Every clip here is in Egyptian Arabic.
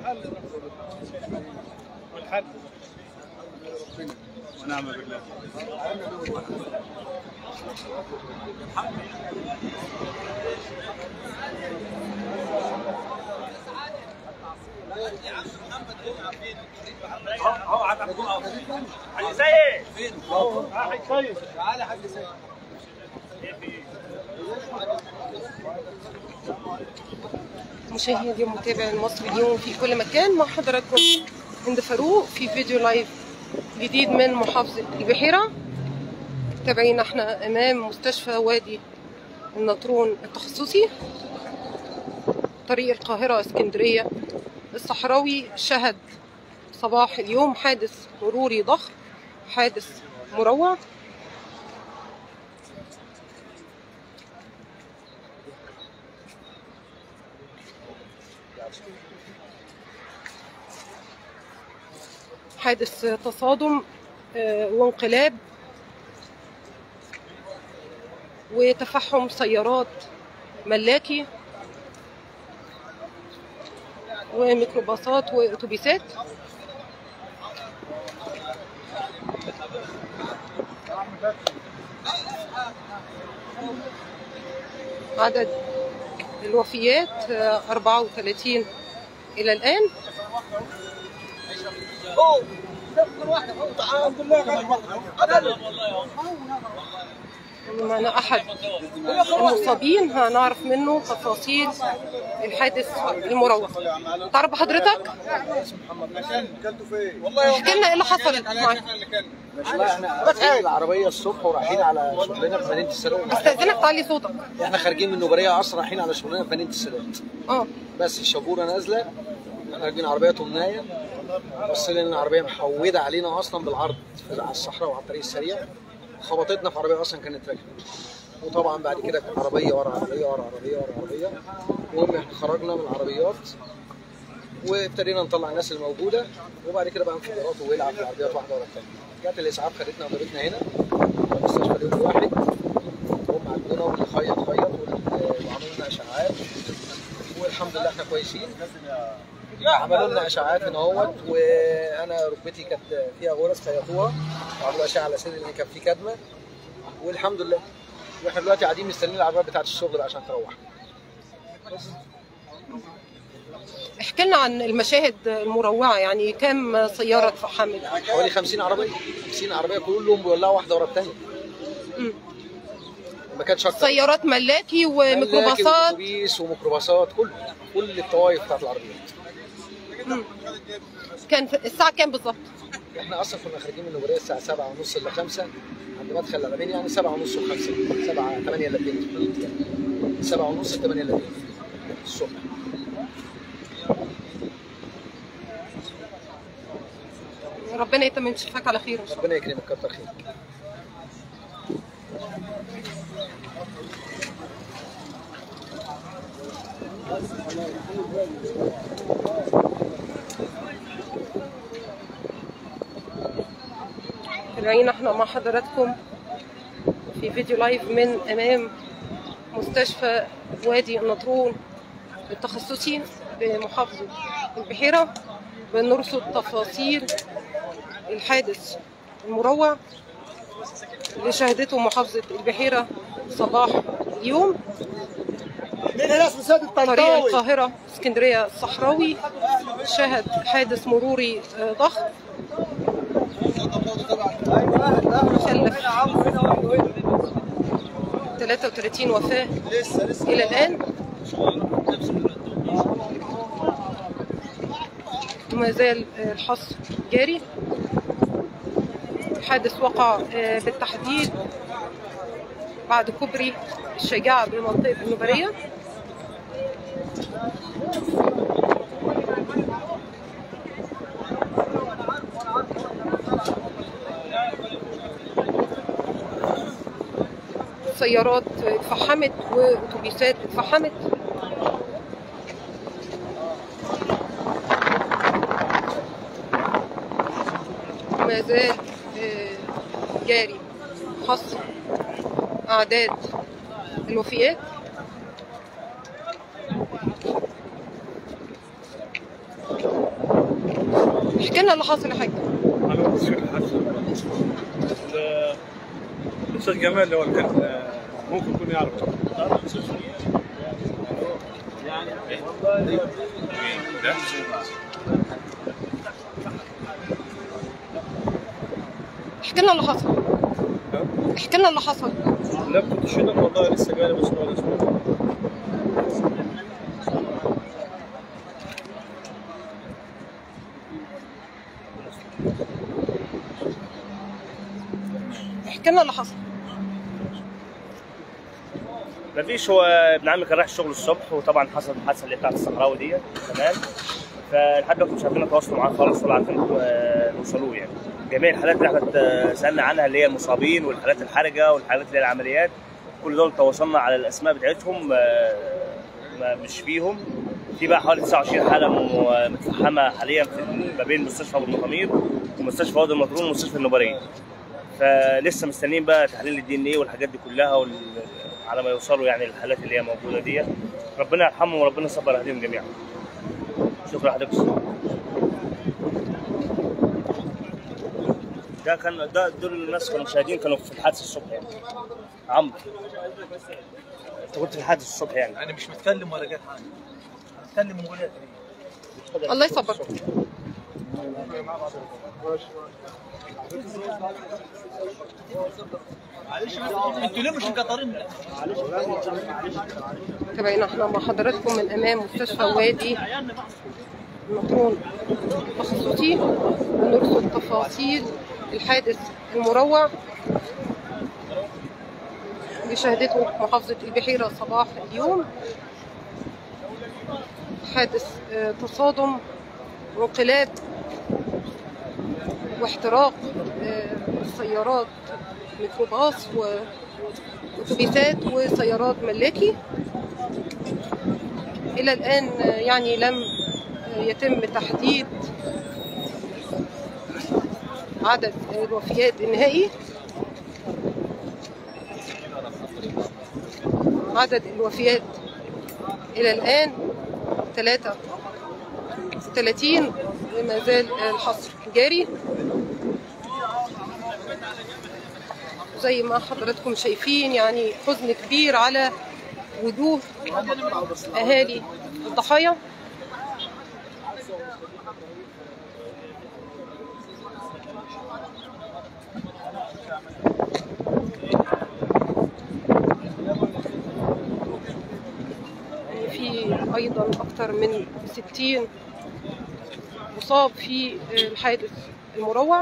والحل ونعم بالله هو عم حاج سيد فين؟ حاج سيد تعالى حاج سيد مشاهدي ومتابع المصري اليوم في كل مكان مع حضراتكم هند فاروق في فيديو لايف جديد من محافظة البحيرة تابعين احنا امام مستشفى وادي النطرون التخصصي طريق القاهرة اسكندرية الصحراوي شهد صباح اليوم حادث مروري ضخم حادث مروع حادث تصادم آه، وانقلاب وتفحم سيارات ملاكي وميكروباصات واتوبيسات عدد الوفيات آه، 34 إلى الآن معنا أحد المصابين هنعرف منه تفاصيل الحادث المروع تعرف حضرتك؟ احكي لنا ايه اللي حصل معاك لا احنا رايحين العربيه الصبح ورايحين على شغلنا في مدينه السادات استاذنك تعلي صوتك احنا خارجين من نوبريه اصلا رايحين على شغلنا في مدينه السادات اه بس الشبوره نازله احنا راكبين عربيه تمنايه بص لنا العربيه محوده علينا اصلا بالعرض في- على الصحراء وعلى الطريق السريع خبطتنا في عربيه اصلا كانت راكبه وطبعا بعد كده كانت عربيه ورا عربيه ورا عربيه ورا عربيه المهم احنا خرجنا من العربيات وابتدينا نطلع الناس الموجوده وبعد كده بقى انفجارات وولع في العربيات واحده ورا الثانيه جت الاسعاف خدتنا وجابتنا هنا المستشفى اليوم واحد هم عندنا وبنخيط خيط وعملوا لنا اشعاعات والحمد لله احنا كويسين عملوا لنا اشعاعات هنا اهوت وانا ركبتي كانت فيها غرز خيطوها وعملوا اشعه على صدري لان كان في كدمه والحمد لله واحنا دلوقتي قاعدين مستنيين العربيات بتاعت الشغل بقى عشان تروح احكي لنا عن المشاهد المروعه يعني كم سياره اتفحمت حوالي 50 عربيه 50 عربيه كلهم بيولعوا واحده ورا الثانيه مم. ما كانش اكتر سيارات ملاكي ملاكي وميكروباصات واتوبيس وميكروباصات كل كل الطوائف بتاعت العربيات مم. كان في- الساعه كام بالظبط احنا اصلا كنا خارجين من نوبريه الساعه 7 ونص الا 5 عند مدخل العلمين يعني 7 ونص و5 7 8 الا 2 7 ونص 8 الا 2 الصبح ربنا يتمم شفاك على خير ان شاء الله ربنا يكرمك كتر خيرك تابعينا احنا مع حضراتكم في فيديو لايف من امام مستشفى وادي النطرون التخصصي بمحافظة البحيرة بنرصد تفاصيل الحادث المروع اللي شهدته محافظة البحيرة صباح اليوم من هنا اسمه سيد طريق الطنطاوي القاهرة اسكندرية الصحراوي شهد حادث مروري آه، ضخم كلف 33 وفاة إلى الآن وما زال آه، الحصر جاري الحادث وقع آه، بالتحديد بعد كوبري الشجاعة بمنطقة النوبرية سيارات اتفحمت واتوبيسات اتفحمت ما زال آه، جاري حصر اعداد الوفيات احكي لنا اللي حصل يا حاج انا مصير الحادثه ال- الاستاذ جمال اللي هو اللي كان آه، ممكن يكون يعرف ده احكي لنا اللي حصل احكي لنا اللي حصل لا كنت شنك والله لسه جاي بس ولا اسبوع احكي لنا اللي حصل مفيش هو ابن عمي كان رايح الشغل الصبح وطبعا حصلت الحادثه اللي بتاعت الصحراوي دي تمام فلحد دلوقتي مش عارفين نتواصلوا معاه خالص ولا عارفين آه، نوصلوه يعني جميع الحالات اللي احنا آه، سالنا عنها اللي هي المصابين والحالات الحرجه والحالات اللي هي العمليات كل دول تواصلنا على الاسماء بتاعتهم آه، ما مش فيهم في بقى حوالي 29 حاله م- متفحمه حاليا في ما بين مستشفى ابو المطامير ومستشفى وادي المطرون ومستشفى النوبريه فلسه مستنيين بقى تحليل الدي ان ايه والحاجات دي كلها وال... على ما يوصلوا يعني الحالات اللي هي موجوده دي ربنا يرحمهم وربنا يصبر اهلهم جميعا شكرا لحضرتك ده كان ده دول الناس كانوا مشاهدين كانوا في الحادث الصبح يعني عمرو انت كنت في الحادث الصبح يعني انا مش متكلم ولا جات حاجه اتكلم وقول لي الله يصبرك معلش انتوا ليه مش مقدرين تابعينا احنا مع حضراتكم من امام مستشفى وادي المطرون تخصصي ونرصد تفاصيل الحادث المروع اللي شهدته محافظة البحيرة صباح اليوم حادث آه، تصادم وانقلاب واحتراق آه، سيارات ميكروباص واتوبيسات وسيارات ملاكي إلى الآن آه، يعني لم آه، يتم تحديد عدد الوفيات النهائي عدد الوفيات إلى الآن 33 وما زال الحصر جاري زي ما حضراتكم شايفين يعني حزن كبير على وجوه أهالي الضحايا في أيضا أكثر من 60 مصاب في الحادث المروع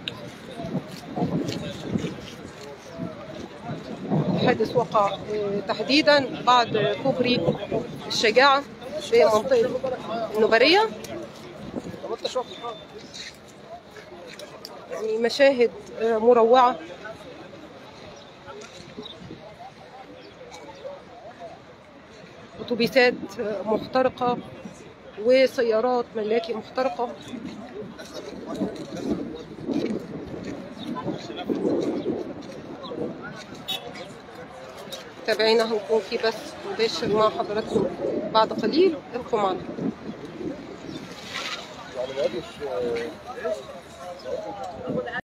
الحادث وقع آه، تحديدا بعد كوبري الشجاعة في منطقة النوبرية يعني مشاهد آه، مروعة أتوبيسات آه، محترقة وسيارات ملاكي محترقة تابعينا هنكون في بث مباشر مع حضراتكم بعد قليل ابقوا معنا يعني ما قالش